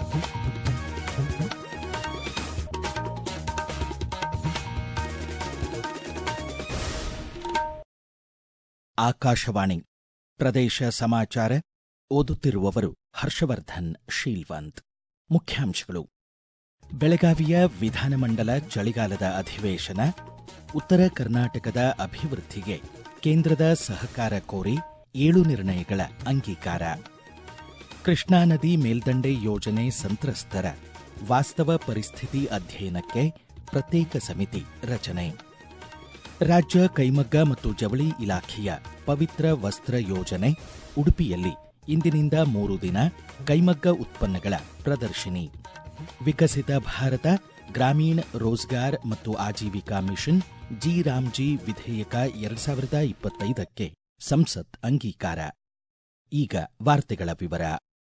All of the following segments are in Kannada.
ಆಕಾಶವಾಣಿ ಪ್ರದೇಶ ಸಮಾಚಾರ ಓದುತ್ತಿರುವವರು ಹರ್ಷವರ್ಧನ್ ಶೀಲ್ವಂತ್ ಮುಖ್ಯಾಂಶಗಳು ಬೆಳಗಾವಿಯ ವಿಧಾನಮಂಡಲ ಚಳಿಗಾಲದ ಅಧಿವೇಶನ ಉತ್ತರ ಕರ್ನಾಟಕದ ಅಭಿವೃದ್ಧಿಗೆ ಕೇಂದ್ರದ ಸಹಕಾರ ಕೋರಿ ಏಳು ನಿರ್ಣಯಗಳ ಅಂಗೀಕಾರ ಕೃಷ್ಣಾ ನದಿ ಮೇಲ್ದಂಡೆ ಯೋಜನೆ ಸಂತ್ರಸ್ತರ ವಾಸ್ತವ ಪರಿಸ್ಥಿತಿ ಅಧ್ಯಯನಕ್ಕೆ ಪ್ರತ್ಯೇಕ ಸಮಿತಿ ರಚನೆ ರಾಜ್ಯ ಕೈಮಗ್ಗ ಮತ್ತು ಜವಳಿ ಇಲಾಖೆಯ ಪವಿತ್ರ ವಸ್ತ್ರ ಯೋಜನೆ ಉಡುಪಿಯಲ್ಲಿ ಇಂದಿನಿಂದ ಮೂರು ದಿನ ಕೈಮಗ್ಗ ಉತ್ಪನ್ನಗಳ ಪ್ರದರ್ಶಿನಿ ವಿಕಸಿತ ಭಾರತ ಗ್ರಾಮೀಣ ರೋಜ್ಗಾರ್ ಮತ್ತು ಆಜೀವಿಕಾ ಮಿಷನ್ ಜಿ ರಾಮ್ಜಿ ವಿಧೇಯಕ ಎರಡ್ ಸಾವಿರದ ಇಪ್ಪತ್ತೈದಕ್ಕೆ ಸಂಸತ್ ಅಂಗೀಕಾರ ಈಗ ವಾರ್ತೆಗಳ ವಿವರ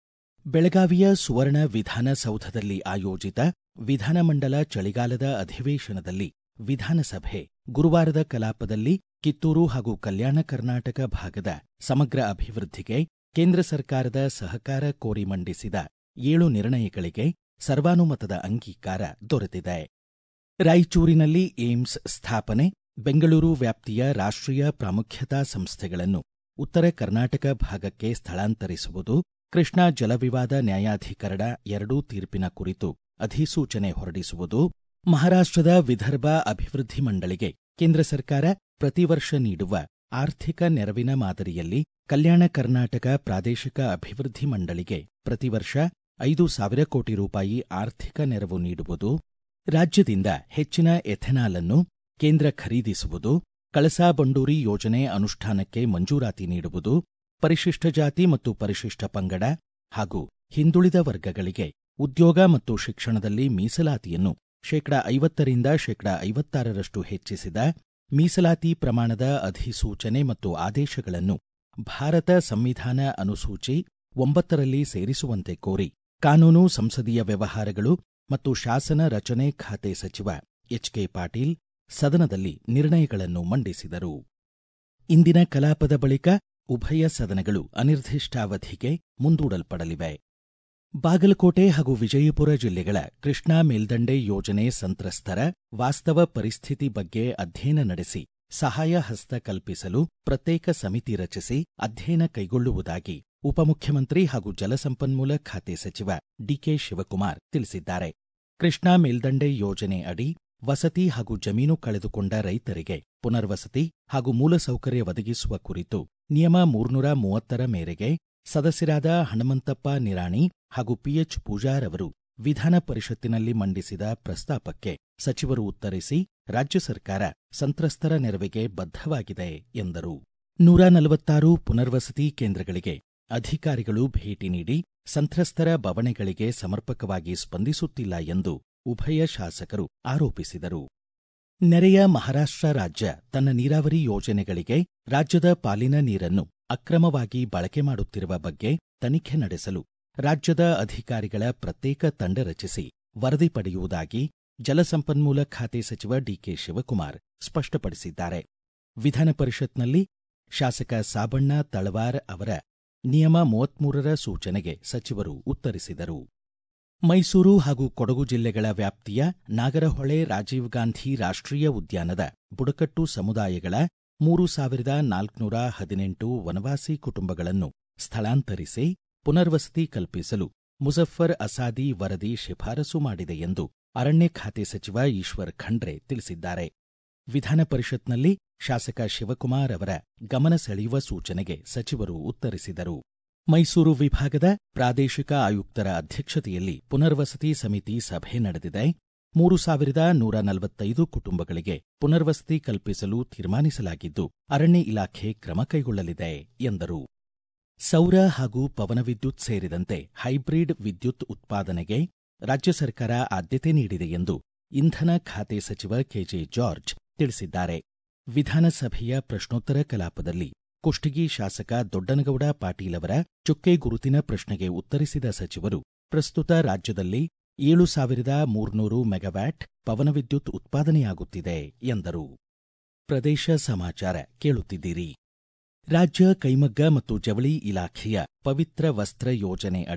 ಬೆಳಗಾವಿಯ ಸುವರ್ಣ ವಿಧಾನಸೌಧದಲ್ಲಿ ಆಯೋಜಿತ ವಿಧಾನಮಂಡಲ ಚಳಿಗಾಲದ ಅಧಿವೇಶನದಲ್ಲಿ ವಿಧಾನಸಭೆ ಗುರುವಾರದ ಕಲಾಪದಲ್ಲಿ ಕಿತ್ತೂರು ಹಾಗೂ ಕಲ್ಯಾಣ ಕರ್ನಾಟಕ ಭಾಗದ ಸಮಗ್ರ ಅಭಿವೃದ್ಧಿಗೆ ಕೇಂದ್ರ ಸರ್ಕಾರದ ಸಹಕಾರ ಕೋರಿ ಮಂಡಿಸಿದ ಏಳು ನಿರ್ಣಯಗಳಿಗೆ ಸರ್ವಾನುಮತದ ಅಂಗೀಕಾರ ದೊರೆತಿದೆ ರಾಯಚೂರಿನಲ್ಲಿ ಏಮ್ಸ್ ಸ್ಥಾಪನೆ ಬೆಂಗಳೂರು ವ್ಯಾಪ್ತಿಯ ರಾಷ್ಟ್ರೀಯ ಪ್ರಾಮುಖ್ಯತಾ ಸಂಸ್ಥೆಗಳನ್ನು ಉತ್ತರ ಕರ್ನಾಟಕ ಭಾಗಕ್ಕೆ ಸ್ಥಳಾಂತರಿಸುವುದು ಕೃಷ್ಣಾ ಜಲವಿವಾದ ನ್ಯಾಯಾಧಿಕರಣ ಎರಡೂ ತೀರ್ಪಿನ ಕುರಿತು ಅಧಿಸೂಚನೆ ಹೊರಡಿಸುವುದು ಮಹಾರಾಷ್ಟ್ರದ ವಿದರ್ಭ ಅಭಿವೃದ್ಧಿ ಮಂಡಳಿಗೆ ಕೇಂದ್ರ ಸರ್ಕಾರ ಪ್ರತಿ ವರ್ಷ ನೀಡುವ ಆರ್ಥಿಕ ನೆರವಿನ ಮಾದರಿಯಲ್ಲಿ ಕಲ್ಯಾಣ ಕರ್ನಾಟಕ ಪ್ರಾದೇಶಿಕ ಅಭಿವೃದ್ಧಿ ಮಂಡಳಿಗೆ ಪ್ರತಿ ವರ್ಷ ಐದು ಸಾವಿರ ಕೋಟಿ ರೂಪಾಯಿ ಆರ್ಥಿಕ ನೆರವು ನೀಡುವುದು ರಾಜ್ಯದಿಂದ ಹೆಚ್ಚಿನ ಎಥೆನಾಲ್ ಅನ್ನು ಕೇಂದ್ರ ಖರೀದಿಸುವುದು ಕಳಸಾ ಬಂಡೂರಿ ಯೋಜನೆ ಅನುಷ್ಠಾನಕ್ಕೆ ಮಂಜೂರಾತಿ ನೀಡುವುದು ಪರಿಶಿಷ್ಟ ಜಾತಿ ಮತ್ತು ಪರಿಶಿಷ್ಟ ಪಂಗಡ ಹಾಗೂ ಹಿಂದುಳಿದ ವರ್ಗಗಳಿಗೆ ಉದ್ಯೋಗ ಮತ್ತು ಶಿಕ್ಷಣದಲ್ಲಿ ಮೀಸಲಾತಿಯನ್ನು ಶೇಕಡಾ ಐವತ್ತರಿಂದ ಶೇಕಡಾ ಐವತ್ತಾರರಷ್ಟು ಹೆಚ್ಚಿಸಿದ ಮೀಸಲಾತಿ ಪ್ರಮಾಣದ ಅಧಿಸೂಚನೆ ಮತ್ತು ಆದೇಶಗಳನ್ನು ಭಾರತ ಸಂವಿಧಾನ ಅನುಸೂಚಿ ಒಂಬತ್ತರಲ್ಲಿ ಸೇರಿಸುವಂತೆ ಕೋರಿ ಕಾನೂನು ಸಂಸದೀಯ ವ್ಯವಹಾರಗಳು ಮತ್ತು ಶಾಸನ ರಚನೆ ಖಾತೆ ಸಚಿವ ಎಚ್ಕೆ ಪಾಟೀಲ್ ಸದನದಲ್ಲಿ ನಿರ್ಣಯಗಳನ್ನು ಮಂಡಿಸಿದರು ಇಂದಿನ ಕಲಾಪದ ಬಳಿಕ ಉಭಯ ಸದನಗಳು ಅನಿರ್ದಿಷ್ಟಾವಧಿಗೆ ಮುಂದೂಡಲ್ಪಡಲಿವೆ ಬಾಗಲಕೋಟೆ ಹಾಗೂ ವಿಜಯಪುರ ಜಿಲ್ಲೆಗಳ ಕೃಷ್ಣಾ ಮೇಲ್ದಂಡೆ ಯೋಜನೆ ಸಂತ್ರಸ್ತರ ವಾಸ್ತವ ಪರಿಸ್ಥಿತಿ ಬಗ್ಗೆ ಅಧ್ಯಯನ ನಡೆಸಿ ಸಹಾಯ ಹಸ್ತ ಕಲ್ಪಿಸಲು ಪ್ರತ್ಯೇಕ ಸಮಿತಿ ರಚಿಸಿ ಅಧ್ಯಯನ ಕೈಗೊಳ್ಳುವುದಾಗಿ ಉಪಮುಖ್ಯಮಂತ್ರಿ ಹಾಗೂ ಜಲಸಂಪನ್ಮೂಲ ಖಾತೆ ಸಚಿವ ಡಿಕೆ ಶಿವಕುಮಾರ್ ತಿಳಿಸಿದ್ದಾರೆ ಕೃಷ್ಣಾ ಮೇಲ್ದಂಡೆ ಯೋಜನೆ ಅಡಿ ವಸತಿ ಹಾಗೂ ಜಮೀನು ಕಳೆದುಕೊಂಡ ರೈತರಿಗೆ ಪುನರ್ವಸತಿ ಹಾಗೂ ಮೂಲಸೌಕರ್ಯ ಒದಗಿಸುವ ಕುರಿತು ನಿಯಮ ಮೂರ್ನೂರ ಮೂವತ್ತರ ಮೇರೆಗೆ ಸದಸ್ಯರಾದ ಹನುಮಂತಪ್ಪ ನಿರಾಣಿ ಹಾಗೂ ಪಿಎಚ್ ಪೂಜಾರ್ ಅವರು ವಿಧಾನ ಪರಿಷತ್ತಿನಲ್ಲಿ ಮಂಡಿಸಿದ ಪ್ರಸ್ತಾಪಕ್ಕೆ ಸಚಿವರು ಉತ್ತರಿಸಿ ರಾಜ್ಯ ಸರ್ಕಾರ ಸಂತ್ರಸ್ತರ ನೆರವಿಗೆ ಬದ್ಧವಾಗಿದೆ ಎಂದರು ನೂರ ನಲವತ್ತಾರು ಪುನರ್ವಸತಿ ಕೇಂದ್ರಗಳಿಗೆ ಅಧಿಕಾರಿಗಳು ಭೇಟಿ ನೀಡಿ ಸಂತ್ರಸ್ತರ ಬವಣೆಗಳಿಗೆ ಸಮರ್ಪಕವಾಗಿ ಸ್ಪಂದಿಸುತ್ತಿಲ್ಲ ಎಂದು ಉಭಯ ಶಾಸಕರು ಆರೋಪಿಸಿದರು ನೆರೆಯ ಮಹಾರಾಷ್ಟ್ರ ರಾಜ್ಯ ತನ್ನ ನೀರಾವರಿ ಯೋಜನೆಗಳಿಗೆ ರಾಜ್ಯದ ಪಾಲಿನ ನೀರನ್ನು ಅಕ್ರಮವಾಗಿ ಬಳಕೆ ಮಾಡುತ್ತಿರುವ ಬಗ್ಗೆ ತನಿಖೆ ನಡೆಸಲು ರಾಜ್ಯದ ಅಧಿಕಾರಿಗಳ ಪ್ರತ್ಯೇಕ ತಂಡ ರಚಿಸಿ ವರದಿ ಪಡೆಯುವುದಾಗಿ ಜಲಸಂಪನ್ಮೂಲ ಖಾತೆ ಸಚಿವ ಡಿಕೆ ಶಿವಕುಮಾರ್ ಸ್ಪಷ್ಟಪಡಿಸಿದ್ದಾರೆ ವಿಧಾನ ಪರಿಷತ್ನಲ್ಲಿ ಶಾಸಕ ಸಾಬಣ್ಣ ತಳವಾರ್ ಅವರ ನಿಯಮ ಮೂವತ್ಮೂರರ ಸೂಚನೆಗೆ ಸಚಿವರು ಉತ್ತರಿಸಿದರು ಮೈಸೂರು ಹಾಗೂ ಕೊಡಗು ಜಿಲ್ಲೆಗಳ ವ್ಯಾಪ್ತಿಯ ನಾಗರಹೊಳೆ ರಾಜೀವ್ ಗಾಂಧಿ ರಾಷ್ಟ್ರೀಯ ಉದ್ಯಾನದ ಬುಡಕಟ್ಟು ಸಮುದಾಯಗಳ ಮೂರು ಸಾವಿರದ ನಾಲ್ಕುನೂರ ಹದಿನೆಂಟು ವನವಾಸಿ ಕುಟುಂಬಗಳನ್ನು ಸ್ಥಳಾಂತರಿಸಿ ಪುನರ್ವಸತಿ ಕಲ್ಪಿಸಲು ಮುಜಫರ್ ಅಸಾದಿ ವರದಿ ಶಿಫಾರಸು ಮಾಡಿದೆ ಎಂದು ಅರಣ್ಯ ಖಾತೆ ಸಚಿವ ಈಶ್ವರ್ ಖಂಡ್ರೆ ತಿಳಿಸಿದ್ದಾರೆ ವಿಧಾನ ಪರಿಷತ್ನಲ್ಲಿ ಶಾಸಕ ಶಿವಕುಮಾರ್ ಅವರ ಗಮನ ಸೆಳೆಯುವ ಸೂಚನೆಗೆ ಸಚಿವರು ಉತ್ತರಿಸಿದರು ಮೈಸೂರು ವಿಭಾಗದ ಪ್ರಾದೇಶಿಕ ಆಯುಕ್ತರ ಅಧ್ಯಕ್ಷತೆಯಲ್ಲಿ ಪುನರ್ವಸತಿ ಸಮಿತಿ ಸಭೆ ನಡೆದಿದೆ ಮೂರು ಸಾವಿರದ ನೂರ ನಲವತ್ತೈದು ಕುಟುಂಬಗಳಿಗೆ ಪುನರ್ವಸತಿ ಕಲ್ಪಿಸಲು ತೀರ್ಮಾನಿಸಲಾಗಿದ್ದು ಅರಣ್ಯ ಇಲಾಖೆ ಕ್ರಮ ಕೈಗೊಳ್ಳಲಿದೆ ಎಂದರು ಸೌರ ಹಾಗೂ ಪವನವಿದ್ಯುತ್ ಸೇರಿದಂತೆ ಹೈಬ್ರಿಡ್ ವಿದ್ಯುತ್ ಉತ್ಪಾದನೆಗೆ ರಾಜ್ಯ ಸರ್ಕಾರ ಆದ್ಯತೆ ನೀಡಿದೆ ಎಂದು ಇಂಧನ ಖಾತೆ ಸಚಿವ ಕೆಜೆ ಜಾರ್ಜ್ ತಿಳಿಸಿದ್ದಾರೆ ವಿಧಾನಸಭೆಯ ಪ್ರಶ್ನೋತ್ತರ ಕಲಾಪದಲ್ಲಿ ಕುಷ್ಟಗಿ ಶಾಸಕ ದೊಡ್ಡನಗೌಡ ಪಾಟೀಲ್ ಅವರ ಚುಕ್ಕೆ ಗುರುತಿನ ಪ್ರಶ್ನೆಗೆ ಉತ್ತರಿಸಿದ ಸಚಿವರು ಪ್ರಸ್ತುತ ರಾಜ್ಯದಲ್ಲಿ ಏಳು ಸಾವಿರದ ಮೂರ್ನೂರು ಮೆಗಾವ್ಯಾಟ್ ಪವನವಿದ್ಯುತ್ ಉತ್ಪಾದನೆಯಾಗುತ್ತಿದೆ ಎಂದರು ಪ್ರದೇಶ ಸಮಾಚಾರ ಕೇಳುತ್ತಿದ್ದೀರಿ ರಾಜ್ಯ ಕೈಮಗ್ಗ ಮತ್ತು ಜವಳಿ ಇಲಾಖೆಯ ಪವಿತ್ರ ವಸ್ತ್ರ ಯೋಜನೆ ಅಡಿ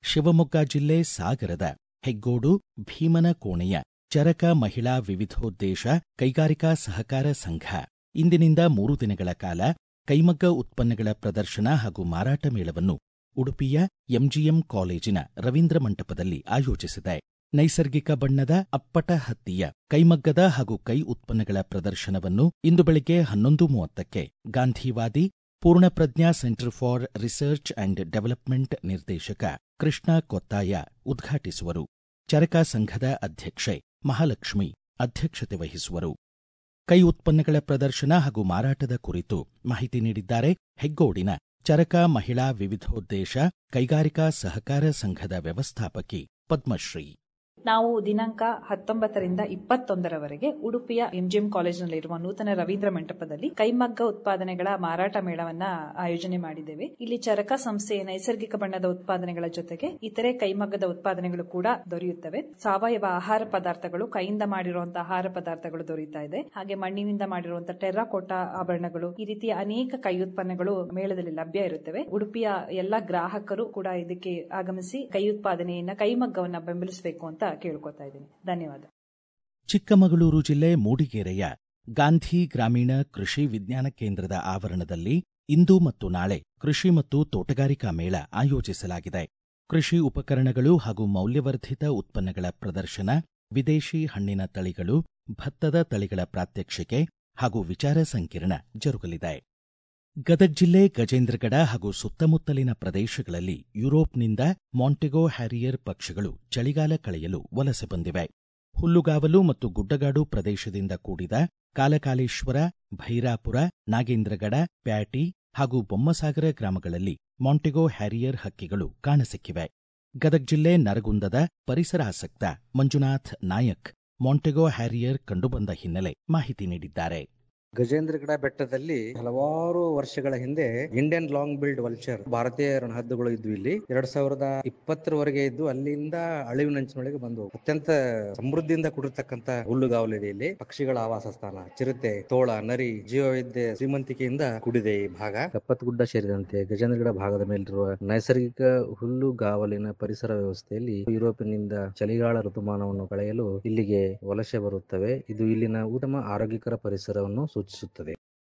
ಶಿವಮೊಗ್ಗ ಜಿಲ್ಲೆ ಸಾಗರದ ಹೆಗ್ಗೋಡು ಭೀಮನ ಕೋಣೆಯ ಚರಕ ಮಹಿಳಾ ವಿವಿಧೋದ್ದೇಶ ಕೈಗಾರಿಕಾ ಸಹಕಾರ ಸಂಘ ಇಂದಿನಿಂದ ಮೂರು ದಿನಗಳ ಕಾಲ ಕೈಮಗ್ಗ ಉತ್ಪನ್ನಗಳ ಪ್ರದರ್ಶನ ಹಾಗೂ ಮಾರಾಟ ಮೇಳವನ್ನು ಉಡುಪಿಯ ಎಂಜಿಎಂ ಕಾಲೇಜಿನ ರವೀಂದ್ರ ಮಂಟಪದಲ್ಲಿ ಆಯೋಜಿಸಿದೆ ನೈಸರ್ಗಿಕ ಬಣ್ಣದ ಅಪ್ಪಟ ಹತ್ತಿಯ ಕೈಮಗ್ಗದ ಹಾಗೂ ಕೈ ಉತ್ಪನ್ನಗಳ ಪ್ರದರ್ಶನವನ್ನು ಇಂದು ಬೆಳಿಗ್ಗೆ ಹನ್ನೊಂದು ಮೂವತ್ತಕ್ಕೆ ಗಾಂಧಿವಾದಿ Poornaprajna centre for research and development ನಿರ್ದೇಶಕ ಕೃಷ್ಣ ಕೊತ್ತಾಯ ಉದ್ಘಾಟಿಸುವರು ಚರಕ ಸಂಘದ ಅಧ್ಯಕ್ಷೆ ಮಹಾಲಕ್ಷ್ಮಿ ಅಧ್ಯಕ್ಷತೆ ವಹಿಸುವರು ಕೈ ಉತ್ಪನ್ನಗಳ ಪ್ರದರ್ಶನ ಹಾಗೂ ಮಾರಾಟದ ಕುರಿತು ಮಾಹಿತಿ ನೀಡಿದ್ದಾರೆ ಹೆಗ್ಗೋಡಿನ ಚರಕ ಮಹಿಳಾ ವಿವಿಧೋದ್ದೇಶ ಕೈಗಾರಿಕಾ ಸಹಕಾರ ಸಂಘದ ವ್ಯವಸ್ಥಾಪಕಿ ಪದ್ಮಶ್ರೀ ನಾವು ದಿನಾಂಕ ಹತ್ತೊಂಬತ್ತರಿಂದ ಇಪ್ಪತ್ತೊಂದರವರೆಗೆ ಉಡುಪಿಯ ಎಂಜಿಎಂ ಕಾಲೇಜಿನಲ್ಲಿರುವ ನೂತನ ರವೀಂದ್ರ ಮಂಟಪದಲ್ಲಿ ಕೈಮಗ್ಗ ಉತ್ಪಾದನೆಗಳ ಮಾರಾಟ ಮೇಳವನ್ನ ಆಯೋಜನೆ ಮಾಡಿದ್ದೇವೆ ಇಲ್ಲಿ ಚರಕ ಸಂಸ್ಥೆಯ ನೈಸರ್ಗಿಕ ಬಣ್ಣದ ಉತ್ಪಾದನೆಗಳ ಜೊತೆಗೆ ಇತರೆ ಕೈಮಗ್ಗದ ಉತ್ಪಾದನೆಗಳು ಕೂಡ ದೊರೆಯುತ್ತವೆ ಸಾವಯವ ಆಹಾರ ಪದಾರ್ಥಗಳು ಕೈಯಿಂದ ಮಾಡಿರುವಂತಹ ಆಹಾರ ಪದಾರ್ಥಗಳು ದೊರೆಯುತ್ತಾ ಇದೆ ಹಾಗೆ ಮಣ್ಣಿನಿಂದ ಮಾಡಿರುವಂತಹ ಟೆರ್ರಾಕೋಟಾ ಆಭರಣಗಳು ಈ ರೀತಿಯ ಅನೇಕ ಕೈ ಉತ್ಪನ್ನಗಳು ಮೇಳದಲ್ಲಿ ಲಭ್ಯ ಇರುತ್ತವೆ ಉಡುಪಿಯ ಎಲ್ಲಾ ಗ್ರಾಹಕರು ಕೂಡ ಇದಕ್ಕೆ ಆಗಮಿಸಿ ಕೈ ಉತ್ಪಾದನೆಯನ್ನ ಕೈಮಗ್ಗವನ್ನ ಬೆಂಬಲಿಸಬೇಕು ಅಂತ ಕೇಳ್ಕೊತಾ ಇದ್ದೀನಿ ಧನ್ಯವಾದ ಚಿಕ್ಕಮಗಳೂರು ಜಿಲ್ಲೆ ಮೂಡಿಗೆರೆಯ ಗಾಂಧಿ ಗ್ರಾಮೀಣ ಕೃಷಿ ವಿಜ್ಞಾನ ಕೇಂದ್ರದ ಆವರಣದಲ್ಲಿ ಇಂದು ಮತ್ತು ನಾಳೆ ಕೃಷಿ ಮತ್ತು ತೋಟಗಾರಿಕಾ ಮೇಳ ಆಯೋಜಿಸಲಾಗಿದೆ ಕೃಷಿ ಉಪಕರಣಗಳು ಹಾಗೂ ಮೌಲ್ಯವರ್ಧಿತ ಉತ್ಪನ್ನಗಳ ಪ್ರದರ್ಶನ ವಿದೇಶಿ ಹಣ್ಣಿನ ತಳಿಗಳು ಭತ್ತದ ತಳಿಗಳ ಪ್ರಾತ್ಯಕ್ಷಿಕೆ ಹಾಗೂ ವಿಚಾರ ಸಂಕಿರಣ ಜರುಗಲಿದೆ ಗದಗ ಜಿಲ್ಲೆ ಗಜೇಂದ್ರಗಡ ಹಾಗೂ ಸುತ್ತಮುತ್ತಲಿನ ಪ್ರದೇಶಗಳಲ್ಲಿ ಯುರೋಪ್ನಿಂದ ಮಾಂಟೆಗೋ ಹ್ಯಾರಿಯರ್ ಪಕ್ಷಿಗಳು ಚಳಿಗಾಲ ಕಳೆಯಲು ವಲಸೆ ಬಂದಿವೆ ಹುಲ್ಲುಗಾವಲು ಮತ್ತು ಗುಡ್ಡಗಾಡು ಪ್ರದೇಶದಿಂದ ಕೂಡಿದ ಕಾಲಕಾಲೇಶ್ವರ ಭೈರಾಪುರ ನಾಗೇಂದ್ರಗಡ ಪ್ಯಾಟಿ ಹಾಗೂ ಬೊಮ್ಮಸಾಗರ ಗ್ರಾಮಗಳಲ್ಲಿ ಮಾಂಟೆಗೋ ಹ್ಯಾರಿಯರ್ ಹಕ್ಕಿಗಳು ಕಾಣಸಿಕ್ಕಿವೆ ಗದಗ ಜಿಲ್ಲೆ ನರಗುಂದದ ಪರಿಸರಾಸಕ್ತ ಮಂಜುನಾಥ್ ನಾಯಕ್ ಮಾಂಟೆಗೋ ಹ್ಯಾರಿಯರ್ ಕಂಡುಬಂದ ಹಿನ್ನೆಲೆ ಮಾಹಿತಿ ನೀಡಿದ್ದಾರೆ ಗಜೇಂದ್ರಗಡ ಬೆಟ್ಟದಲ್ಲಿ ಹಲವಾರು ವರ್ಷಗಳ ಹಿಂದೆ ಇಂಡಿಯನ್ ಲಾಂಗ್ ಬಿಲ್ಡ್ ವಲ್ಚರ್ ಭಾರತೀಯ ರಣಹದ್ದುಗಳು ಇದ್ವು ಇಲ್ಲಿ ಎರಡ್ ಸಾವಿರದ ಇಪ್ಪತ್ತರವರೆಗೆ ಇದ್ದು ಅಲ್ಲಿಂದ ಅಳಿವಿನಂಚಿನೊಳಗೆ ಬಂದು ಅತ್ಯಂತ ಸಮೃದ್ಧಿಯಿಂದ ಕೂಡಿರ್ತಕ್ಕಂತ ಹುಲ್ಲುಗಾವಲಿದೆ ಇಲ್ಲಿ ಪಕ್ಷಿಗಳ ಆವಾಸ ಸ್ಥಾನ ಚಿರತೆ ತೋಳ ನರಿ ಜೀವವೈದ್ಯ ಶ್ರೀಮಂತಿಕೆಯಿಂದ ಕೂಡಿದೆ ಈ ಭಾಗ ಕಪ್ಪತ್ತಗುಡ್ಡ ಸೇರಿದಂತೆ ಗಜೇಂದ್ರಗಡ ಭಾಗದ ಮೇಲಿರುವ ನೈಸರ್ಗಿಕ ಹುಲ್ಲುಗಾವಲಿನ ಪರಿಸರ ವ್ಯವಸ್ಥೆಯಲ್ಲಿ ಯುರೋಪಿನಿಂದ ಚಳಿಗಾಲ ಋತುಮಾನವನ್ನು ಕಳೆಯಲು ಇಲ್ಲಿಗೆ ವಲಸೆ ಬರುತ್ತವೆ ಇದು ಇಲ್ಲಿನ ಉತ್ತಮ ಆರೋಗ್ಯಕರ ಪರಿಸರವನ್ನು ಸೂಚಿಸುತ್ತದೆ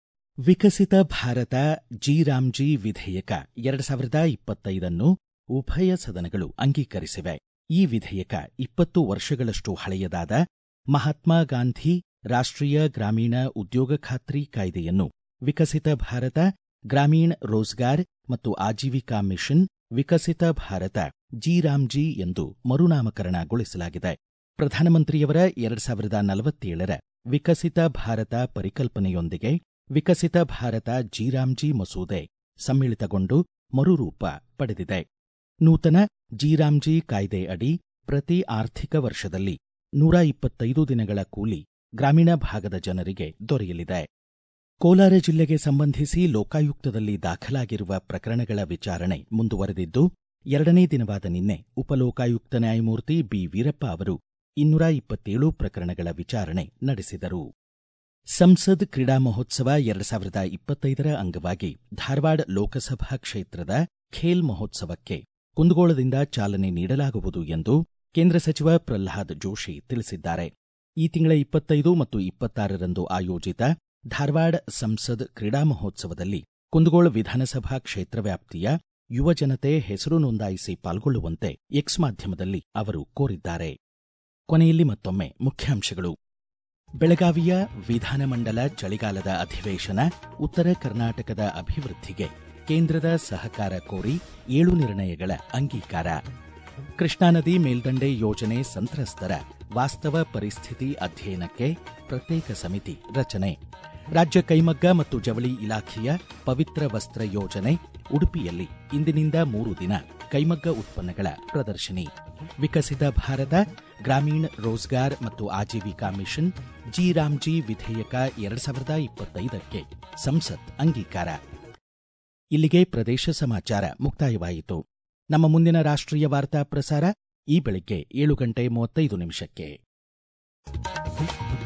ವಿಕಸಿತ ಭಾರತ ಜಿ ರಾಮ್ಜಿ ವಿಧೇಯಕ ಎರಡು ಸಾವಿರದ ಇಪ್ಪತ್ತೈದನ್ನು ಉಭಯ ಸದನಗಳು ಅಂಗೀಕರಿಸಿವೆ ಈ ವಿಧೇಯಕ ಇಪ್ಪತ್ತು ವರ್ಷಗಳಷ್ಟು ಹಳೆಯದಾದ ಮಹಾತ್ಮ ಗಾಂಧಿ ರಾಷ್ಟ್ರೀಯ ಗ್ರಾಮೀಣ ಉದ್ಯೋಗ ಖಾತ್ರಿ ಕಾಯ್ದೆಯನ್ನು ವಿಕಸಿತ ಭಾರತ ಗ್ರಾಮೀಣ ರೋಜ್ಗಾರ್ ಮತ್ತು Ajeevika mission Viksit Bharat G RAM G ಎಂದು ಮರುನಾಮಕರಣಗೊಳಿಸಲಾಗಿದೆ ಪ್ರಧಾನಮಂತ್ರಿಯವರ ಎರಡು ಸಾವಿರದ ನಲವತ್ತೇಳರ ವಿಕಸಿತ ಭಾರತ ಪರಿಕಲ್ಪನೆಯೊಂದಿಗೆ ವಿಕಸಿತ ಭಾರತ ಜಿರಾಮ್ಜಿ ಮಸೂದೆ ಸಮ್ಮಿಳಿತಗೊಂಡು ಮರುರೂಪ ಪಡೆದಿದೆ ನೂತನ ಜಿರಾಮ್ಜಿ ಕಾಯ್ದೆ ಅಡಿ ಪ್ರತಿ ಆರ್ಥಿಕ ವರ್ಷದಲ್ಲಿ ನೂರ ಇಪ್ಪತ್ತೈದು ದಿನಗಳ ಕೂಲಿ ಗ್ರಾಮೀಣ ಭಾಗದ ಜನರಿಗೆ ದೊರೆಯಲಿದೆ ಕೋಲಾರ ಜಿಲ್ಲೆಗೆ ಸಂಬಂಧಿಸಿ ಲೋಕಾಯುಕ್ತದಲ್ಲಿ ದಾಖಲಾಗಿರುವ ಪ್ರಕರಣಗಳ ವಿಚಾರಣೆ ಮುಂದುವರೆದಿದ್ದು ಎರಡನೇ ದಿನವಾದ ನಿನ್ನೆ ಉಪಲೋಕಾಯುಕ್ತ ನ್ಯಾಯಮೂರ್ತಿ ಬಿ ವೀರಪ್ಪ ಅವರು ಇನ್ನೂರ ಇಪ್ಪತ್ತೇಳು ಪ್ರಕರಣಗಳ ವಿಚಾರಣೆ ನಡೆಸಿದರು ಸಂಸದ್ ಕ್ರೀಡಾ ಮಹೋತ್ಸವ ಎರಡು ಸಾವಿರದ ಇಪ್ಪತ್ತೈದರ ಅಂಗವಾಗಿ ಧಾರವಾಡ ಲೋಕಸಭಾ ಕ್ಷೇತ್ರದ ಖೇಲ್ ಮಹೋತ್ಸವಕ್ಕೆ ಕುಂದಗೋಳದಿಂದ ಚಾಲನೆ ನೀಡಲಾಗುವುದು ಎಂದು ಕೇಂದ್ರ ಸಚಿವ ಪ್ರಲ್ಹಾದ್ ಜೋಶಿ ತಿಳಿಸಿದ್ದಾರೆ ಈ ತಿಂಗಳ ಇಪ್ಪತ್ತೈದು ಮತ್ತು ಇಪ್ಪತ್ತಾರರಂದು ಆಯೋಜಿತ ಧಾರವಾಡ ಸಂಸದ್ ಕ್ರೀಡಾ ಮಹೋತ್ಸವದಲ್ಲಿ ಕುಂದಗೋಳ ವಿಧಾನಸಭಾ ಕ್ಷೇತ್ರ ವ್ಯಾಪ್ತಿಯ ಯುವ ಜನತೆ ಹೆಸರು ನೋಂದಾಯಿಸಿ ಪಾಲ್ಗೊಳ್ಳುವಂತೆ ಎಕ್ಸ್ ಮಾಧ್ಯಮದಲ್ಲಿ ಅವರು ಕೋರಿದ್ದಾರೆ ಕೊನೆಯಲ್ಲಿ ಮತ್ತೊಮ್ಮೆ ಮುಖ್ಯಾಂಶಗಳು ಬೆಳಗಾವಿಯ ವಿಧಾನಮಂಡಲ ಚಳಿಗಾಲದ ಅಧಿವೇಶನ ಉತ್ತರ ಕರ್ನಾಟಕದ ಅಭಿವೃದ್ಧಿಗೆ ಕೇಂದ್ರದ ಸಹಕಾರ ಕೋರಿ ಏಳು ನಿರ್ಣಯಗಳ ಅಂಗೀಕಾರ ಕೃಷ್ಣಾ ನದಿ ಮೇಲ್ದಂಡೆ ಯೋಜನೆ ಸಂತ್ರಸ್ತರ ವಾಸ್ತವ ಪರಿಸ್ಥಿತಿ ಅಧ್ಯಯನಕ್ಕೆ ಪ್ರತ್ಯೇಕ ಸಮಿತಿ ರಚನೆ ರಾಜ್ಯ ಕೈಮಗ್ಗ ಮತ್ತು ಜವಳಿ ಇಲಾಖೆಯ ಪವಿತ್ರ ವಸ್ತ್ರ ಯೋಜನೆ ಉಡುಪಿಯಲ್ಲಿ ಇಂದಿನಿಂದ ಮೂರು ದಿನ ಕೈಮಗ್ಗ ಉತ್ಪನ್ನಗಳ ಪ್ರದರ್ಶನಿ ವಿಕಸಿತ ಭಾರತ ಗ್ರಾಮೀಣ ರೋಜ್ಗಾರ್ ಮತ್ತು ಆಜೀವಿಕಾ ಮಿಷನ್ ಜಿ ರಾಮ್ಜಿ ವಿಧೇಯಕ ಎರಡು ಸಾವಿರದ ಇಪ್ಪತ್ತೈದಕ್ಕೆ ಸಂಸತ್ ಅಂಗೀಕಾರ ಇಲ್ಲಿಗೆ ಪ್ರದೇಶ ಸಮಾಚಾರ ಮುಕ್ತಾಯವಾಯಿತು ನಮ್ಮ ಮುಂದಿನ ರಾಷ್ಟ್ರೀಯ ವಾರ್ತಾ ಪ್ರಸಾರ ಈ ಬೆಳಿಗ್ಗೆ ಏಳು ಗಂಟೆ ಮೂವತ್ತೈದು ನಿಮಿಷಕ್ಕೆ